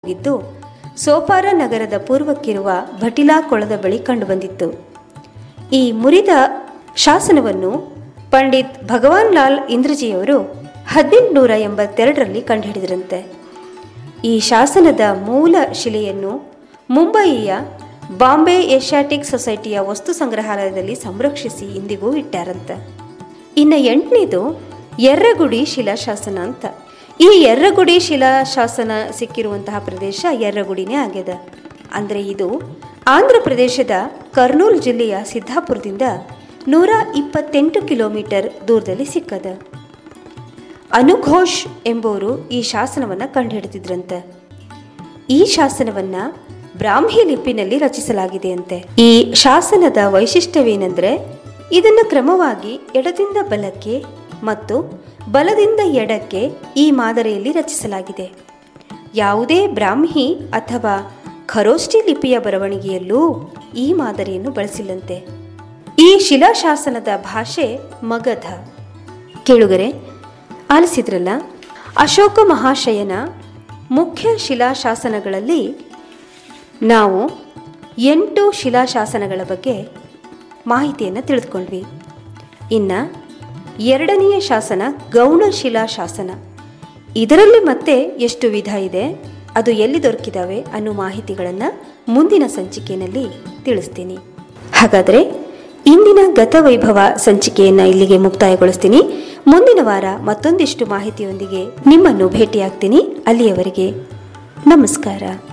ಹೋಗಿದ್ದು ಸೋಪಾರ ನಗರದ ಪೂರ್ವಕ್ಕಿರುವ ಭಟಿಲಾ ಕೊಳದ ಬಳಿ ಕಂಡುಬಂದಿತ್ತು ಈ ಮುರಿದ ಶಾಸನವನ್ನು ಪಂಡಿತ್ ಭಗವಾನ್ ಲಾಲ್ ಇಂದ್ರಜಿಯವರು ಹದಿನೆಂಟುನೂರ ಎಂಬತ್ತೆರಡರಲ್ಲಿ ಕಂಡುಹಿಡಿದರಂತೆ ಈ ಶಾಸನದ ಮೂಲ ಶಿಲೆಯನ್ನು ಮುಂಬಯಿಯ ಬಾಂಬೆ ಏಷ್ಯಾಟಿಕ್ ಸೊಸೈಟಿಯ ವಸ್ತು ಸಂಗ್ರಹಾಲಯದಲ್ಲಿ ಸಂರಕ್ಷಿಸಿ ಇಂದಿಗೂ ಇಟ್ಟಾರಂತೆ ಇನ್ನು ಎಂಟನೇದು ಎರ್ರಗುಡಿ ಶಿಲಾಶಾಸನ ಅಂತ ಈ ಎರ್ರಗುಡಿ ಶಿಲಾಶಾಸನ ಸಿಕ್ಕಿರುವಂತಹ ಪ್ರದೇಶ ಎರ್ರಗುಡಿನೇ ಆಗ್ಯದ ಅಂದರೆ ಇದು ಆಂಧ್ರ ಪ್ರದೇಶದ ಕರ್ನೂಲ್ ಜಿಲ್ಲೆಯ ಸಿದ್ದಾಪುರದಿಂದ ನೂರ ಇಪ್ಪತ್ತೆಂಟು ಕಿಲೋಮೀಟರ್ ದೂರದಲ್ಲಿ ಸಿಕ್ಕದ ಅನುಘೋಷ್ ಎಂಬುವರು ಈ ಶಾಸನವನ್ನು ಕಂಡುಹಿಡಿದಿದ್ರಂತೆ ಈ ಶಾಸನವನ್ನ ಬ್ರಾಹ್ಮಿ ಲಿಪಿನಲ್ಲಿ ರಚಿಸಲಾಗಿದೆ ಅಂತೆ ಈ ಶಾಸನದ ವೈಶಿಷ್ಟ್ಯವೇನೆಂದರೆ ಇದನ್ನು ಕ್ರಮವಾಗಿ ಎಡದಿಂದ ಬಲಕ್ಕೆ ಮತ್ತು ಬಲದಿಂದ ಎಡಕ್ಕೆ ಈ ಮಾದರಿಯಲ್ಲಿ ರಚಿಸಲಾಗಿದೆ ಯಾವುದೇ ಬ್ರಾಹ್ಮಿ ಅಥವಾ ಖರೋಷ್ಠಿ ಲಿಪಿಯ ಬರವಣಿಗೆಯಲ್ಲೂ ಈ ಮಾದರಿಯನ್ನು ಬಳಸಿಲ್ಲಂತೆ ಈ ಶಿಲಾಶಾಸನದ ಭಾಷೆ ಮಗಧ ಕೇಳುಗರೆ ಆಲಿಸಿದ್ರಲ್ಲ ಅಶೋಕ ಮಹಾಶಯನ ಮುಖ್ಯ ಶಿಲಾಶಾಸನಗಳಲ್ಲಿ ನಾವು ಎಂಟು ಶಿಲಾಶಾಸನಗಳ ಬಗ್ಗೆ ಮಾಹಿತಿಯನ್ನು ತಿಳಿದುಕೊಂಡ್ವಿ ಇನ್ನು ಎರಡನೆಯ ಶಾಸನ ಗೌಣ ಶಿಲಾಶಾಸನ ಇದರಲ್ಲಿ ಮತ್ತೆ ಎಷ್ಟು ವಿಧ ಇದೆ ಅದು ಎಲ್ಲಿ ದೊರಕಿದಾವೆ ಅನ್ನೋ ಮಾಹಿತಿಗಳನ್ನು ಮುಂದಿನ ಸಂಚಿಕೆಯಲ್ಲಿ ತಿಳಿಸ್ತೀನಿ ಹಾಗಾದರೆ ಇಂದಿನ ಗತವೈಭವ ಸಂಚಿಕೆಯನ್ನು ಇಲ್ಲಿಗೆ ಮುಕ್ತಾಯಗೊಳಿಸ್ತೀನಿ ಮುಂದಿನ ವಾರ ಮತ್ತೊಂದಿಷ್ಟು ಮಾಹಿತಿಯೊಂದಿಗೆ ನಿಮ್ಮನ್ನು ಭೇಟಿಯಾಗ್ತೀನಿ ಅಲ್ಲಿಯವರೆಗೆ ನಮಸ್ಕಾರ